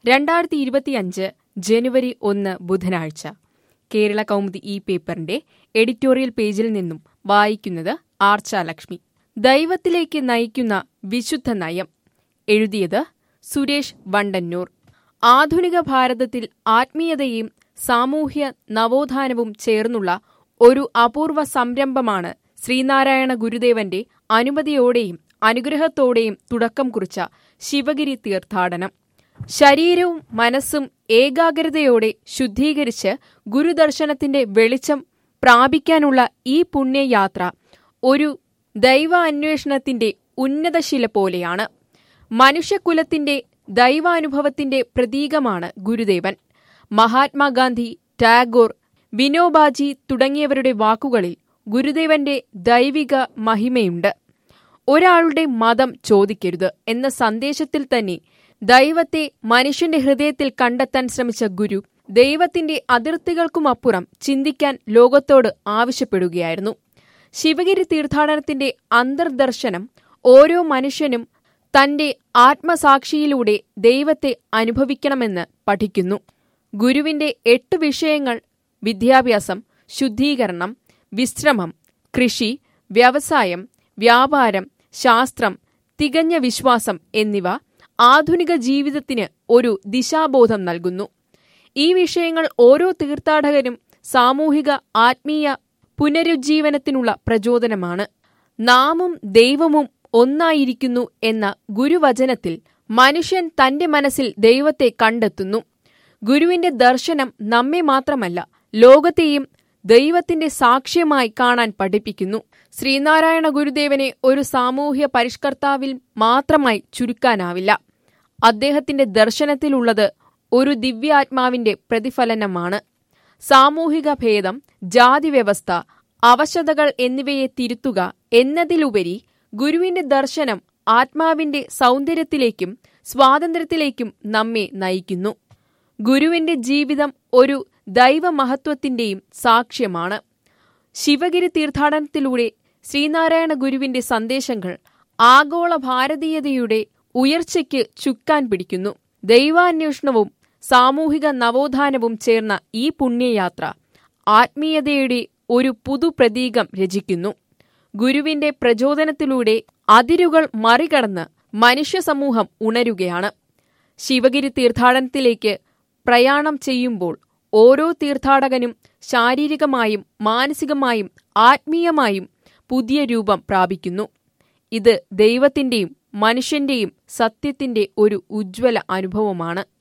രണ്ടായിരത്തി ഇരുപത്തിയഞ്ച് ജനുവരി ഒന്ന് ബുധനാഴ്ച കേരള കൗമുദി ഈ പേപ്പറിന്റെ എഡിറ്റോറിയൽ പേജിൽ നിന്നും വായിക്കുന്നത് ആർച്ച ലക്ഷ്മി ദൈവത്തിലേക്ക് നയിക്കുന്ന വിശുദ്ധ നയം എഴുതിയത് സുരേഷ് വണ്ടന്നൂർ ആധുനിക ഭാരതത്തിൽ ആത്മീയതയും സാമൂഹ്യ നവോത്ഥാനവും ചേർന്നുള്ള ഒരു അപൂർവ സംരംഭമാണ് ശ്രീനാരായണ ഗുരുദേവന്റെ അനുമതിയോടെയും അനുഗ്രഹത്തോടെയും തുടക്കം കുറിച്ച ശിവഗിരി തീർത്ഥാടനം ശരീരവും മനസ്സും ഏകാഗ്രതയോടെ ശുദ്ധീകരിച്ച് ഗുരുദർശനത്തിന്റെ വെളിച്ചം പ്രാപിക്കാനുള്ള ഈ പുണ്യയാത്ര ഒരു ദൈവാന്വേഷണത്തിന്റെ ഉന്നതശില പോലെയാണ് മനുഷ്യകുലത്തിന്റെ ദൈവാനുഭവത്തിന്റെ പ്രതീകമാണ് ഗുരുദേവൻ മഹാത്മാഗാന്ധി ടാഗോർ വിനോബാജി തുടങ്ങിയവരുടെ വാക്കുകളിൽ ഗുരുദേവന്റെ ദൈവിക മഹിമയുണ്ട് ഒരാളുടെ മതം ചോദിക്കരുത് എന്ന സന്ദേശത്തിൽ തന്നെ ദൈവത്തെ മനുഷ്യന്റെ ഹൃദയത്തിൽ കണ്ടെത്താൻ ശ്രമിച്ച ഗുരു ദൈവത്തിന്റെ അതിർത്തികൾക്കുമപ്പുറം ചിന്തിക്കാൻ ലോകത്തോട് ആവശ്യപ്പെടുകയായിരുന്നു ശിവഗിരി തീർത്ഥാടനത്തിന്റെ അന്തർദർശനം ഓരോ മനുഷ്യനും തന്റെ ആത്മസാക്ഷിയിലൂടെ ദൈവത്തെ അനുഭവിക്കണമെന്ന് പഠിക്കുന്നു ഗുരുവിന്റെ എട്ട് വിഷയങ്ങൾ വിദ്യാഭ്യാസം ശുദ്ധീകരണം വിശ്രമം കൃഷി വ്യവസായം വ്യാപാരം ശാസ്ത്രം തികഞ്ഞ വിശ്വാസം എന്നിവ ആധുനിക ജീവിതത്തിന് ഒരു ദിശാബോധം നൽകുന്നു ഈ വിഷയങ്ങൾ ഓരോ തീർത്ഥാടകനും സാമൂഹിക ആത്മീയ പുനരുജ്ജീവനത്തിനുള്ള പ്രചോദനമാണ് നാമും ദൈവവും ഒന്നായിരിക്കുന്നു എന്ന ഗുരുവചനത്തിൽ മനുഷ്യൻ തന്റെ മനസ്സിൽ ദൈവത്തെ കണ്ടെത്തുന്നു ഗുരുവിന്റെ ദർശനം നമ്മെ മാത്രമല്ല ലോകത്തെയും ദൈവത്തിന്റെ സാക്ഷ്യമായി കാണാൻ പഠിപ്പിക്കുന്നു ശ്രീനാരായണ ഗുരുദേവനെ ഒരു സാമൂഹ്യ പരിഷ്കർത്താവിൽ മാത്രമായി ചുരുക്കാനാവില്ല അദ്ദേഹത്തിന്റെ ദർശനത്തിലുള്ളത് ഒരു ദിവ്യാത്മാവിന്റെ പ്രതിഫലനമാണ് സാമൂഹിക ഭേദം ജാതിവ്യവസ്ഥ അവശതകൾ എന്നിവയെ തിരുത്തുക എന്നതിലുപരി ഗുരുവിന്റെ ദർശനം ആത്മാവിന്റെ സൗന്ദര്യത്തിലേക്കും സ്വാതന്ത്ര്യത്തിലേക്കും നമ്മെ നയിക്കുന്നു ഗുരുവിന്റെ ജീവിതം ഒരു ദൈവമഹത്വത്തിന്റെയും സാക്ഷ്യമാണ് ശിവഗിരി തീർത്ഥാടനത്തിലൂടെ ശ്രീനാരായണ ഗുരുവിന്റെ സന്ദേശങ്ങൾ ആഗോള ഭാരതീയതയുടെ ഉയർച്ചയ്ക്ക് ചുക്കാൻ പിടിക്കുന്നു ദൈവാന്വേഷണവും സാമൂഹിക നവോത്ഥാനവും ചേർന്ന ഈ പുണ്യയാത്ര ആത്മീയതയുടെ ഒരു പുതുപ്രതീകം രചിക്കുന്നു ഗുരുവിന്റെ പ്രചോദനത്തിലൂടെ അതിരുകൾ മറികടന്ന് മനുഷ്യ സമൂഹം ഉണരുകയാണ് ശിവഗിരി തീർത്ഥാടനത്തിലേക്ക് പ്രയാണം ചെയ്യുമ്പോൾ ഓരോ തീർത്ഥാടകനും ശാരീരികമായും മാനസികമായും ആത്മീയമായും പുതിയ രൂപം പ്രാപിക്കുന്നു ഇത് ദൈവത്തിന്റെയും മനുഷ്യന്റെയും സത്യത്തിന്റെ ഒരു ഉജ്ജ്വല അനുഭവമാണ്